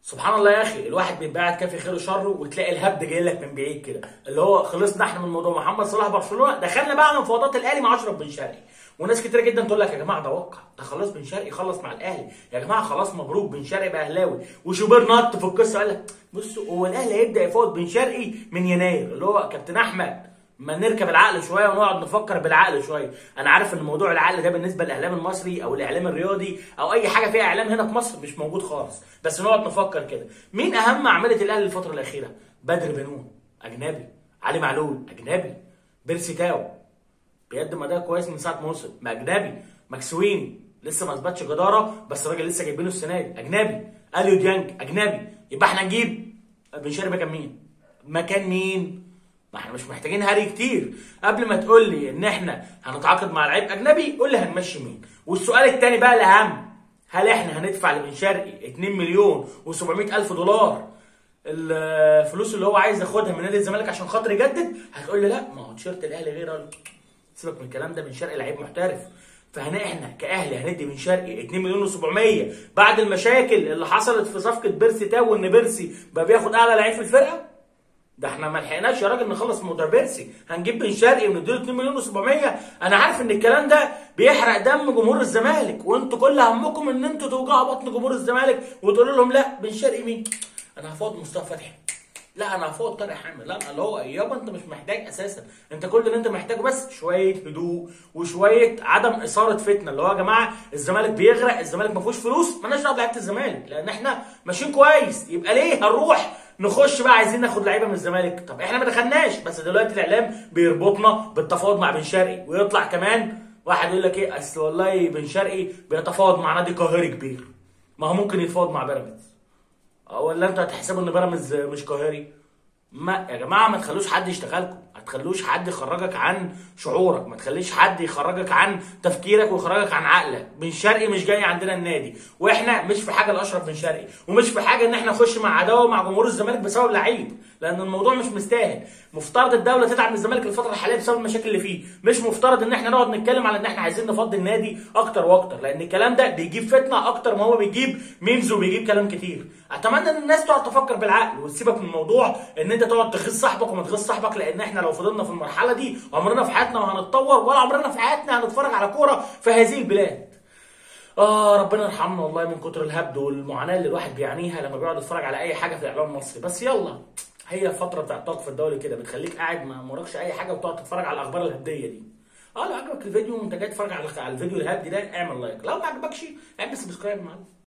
سبحان الله يا اخي الواحد بيبقى قاعد كافي خير وشره وتلاقي الهبد جاي لك من بعيد كده اللي هو خلصنا احنا من موضوع محمد صلاح برشلونه دخلنا بقى على مفاوضات الاهلي مع اشرف بن شرقي وناس كتير جدا تقول لك يا جماعه ده وقع ده خلاص بن شرقي خلص مع الاهلي يا جماعه خلاص مبروك بن شرقي بقى اهلاوي وشوبير نط في القصه قال لك بصوا هو الاهلي هيبدا يفاوض بن شرقي من يناير اللي هو كابتن احمد ما نركب العقل شويه ونقعد نفكر بالعقل شويه انا عارف ان موضوع العقل ده بالنسبه للاعلام المصري او الاعلام الرياضي او اي حاجه فيها اعلام هنا في مصر مش موجود خالص بس نقعد نفكر كده مين اهم اعمده الاهلي الفتره الاخيره بدر بنون اجنبي علي معلول اجنبي بيرسي تاو بيقدم اداء كويس من ساعه ما وصل ما اجنبي مكسوين لسه ما اثبتش جداره بس الراجل لسه جايبينه السنه دي اجنبي اليو ديانج اجنبي يبقى احنا نجيب بن شرقي مكان مين مكان مين ما احنا مش محتاجين هري كتير قبل ما تقول لي ان احنا هنتعاقد مع لعيب اجنبي قول لي هنمشي مين والسؤال الثاني بقى الاهم هل احنا هندفع لبن شرقي 2 مليون و700 الف دولار الفلوس اللي هو عايز ياخدها من نادي الزمالك عشان خاطر يجدد هتقول لي لا ما هو تيشيرت الاهلي غير أقول لك سيبك من الكلام ده بن شرقي لعيب محترف فهنا احنا كاهلي هندي بن شرقي 2 مليون و700 بعد المشاكل اللي حصلت في صفقه بيرسي تاو ان بيرسي بقى بياخد اعلى لعيب في الفرقه ده احنا ما لحقناش يا راجل نخلص موضوع بيرسي هنجيب بن شرقي ونديله 2 مليون و700 انا عارف ان الكلام ده بيحرق دم جمهور الزمالك وانتوا كل همكم ان انتوا توجعوا بطن جمهور الزمالك وتقولوا لهم لا بن شرقي مين؟ انا هفوض مصطفى فتحي لا انا هفوض طارق حامد لا اللي هو يابا انت مش محتاج اساسا انت كل اللي انت محتاجه بس شويه هدوء وشويه عدم اثاره فتنه اللي هو يا جماعه الزمالك بيغرق الزمالك ما فيهوش فلوس مالناش دعوه بلعيبه الزمالك لان احنا ماشيين كويس يبقى ليه هنروح نخش بقى عايزين ناخد لعيبه من الزمالك طب احنا ما دخلناش بس دلوقتي الاعلام بيربطنا بالتفاوض مع بن شرقي ويطلع كمان واحد يقول لك ايه اصل والله بن شرقي بيتفاوض مع نادي قاهري كبير ما هو ممكن يتفاوض مع بيراميدز ولا انتوا هتحسبوا ان بيراميدز مش قاهري ما يا جماعه ما تخلوش حد يشتغلكم ما تخلوش حد يخرجك عن شعورك ما تخليش حد يخرجك عن تفكيرك ويخرجك عن عقلك بن شرقي مش جاي عندنا النادي واحنا مش في حاجه لاشرف بن شرقي ومش في حاجه ان احنا نخش مع عداوه مع جمهور الزمالك بسبب لعيب لان الموضوع مش مستاهل مفترض الدوله تدعم الزمالك الفتره الحاليه بسبب المشاكل اللي فيه مش مفترض ان احنا نقعد نتكلم على ان احنا عايزين نفضي النادي اكتر واكتر لان الكلام ده بيجيب فتنه اكتر ما هو بيجيب ميمز وبيجيب كلام كتير اتمنى ان الناس تقعد تفكر بالعقل وتسيبك من الموضوع ان انت تقعد تغيظ صاحبك وما تغيظ صاحبك لان احنا لو فضلنا في المرحله دي عمرنا في حياتنا ما هنتطور ولا عمرنا في حياتنا هنتفرج على كوره في هذه البلاد اه ربنا يرحمنا والله من كتر الهبد والمعاناه اللي الواحد بيعانيها لما بيقعد يتفرج على اي حاجه في الاعلام المصري بس يلا هي الفتره بتاعت التوقف الدولي كده بتخليك قاعد ما وراكش اي حاجه وتقعد تتفرج على الاخبار الهبديه دي اه لو عجبك الفيديو وانت جاي تتفرج على على الفيديو الهبدي ده اعمل لايك لو ما عجبكش اعمل سبسكرايب معانا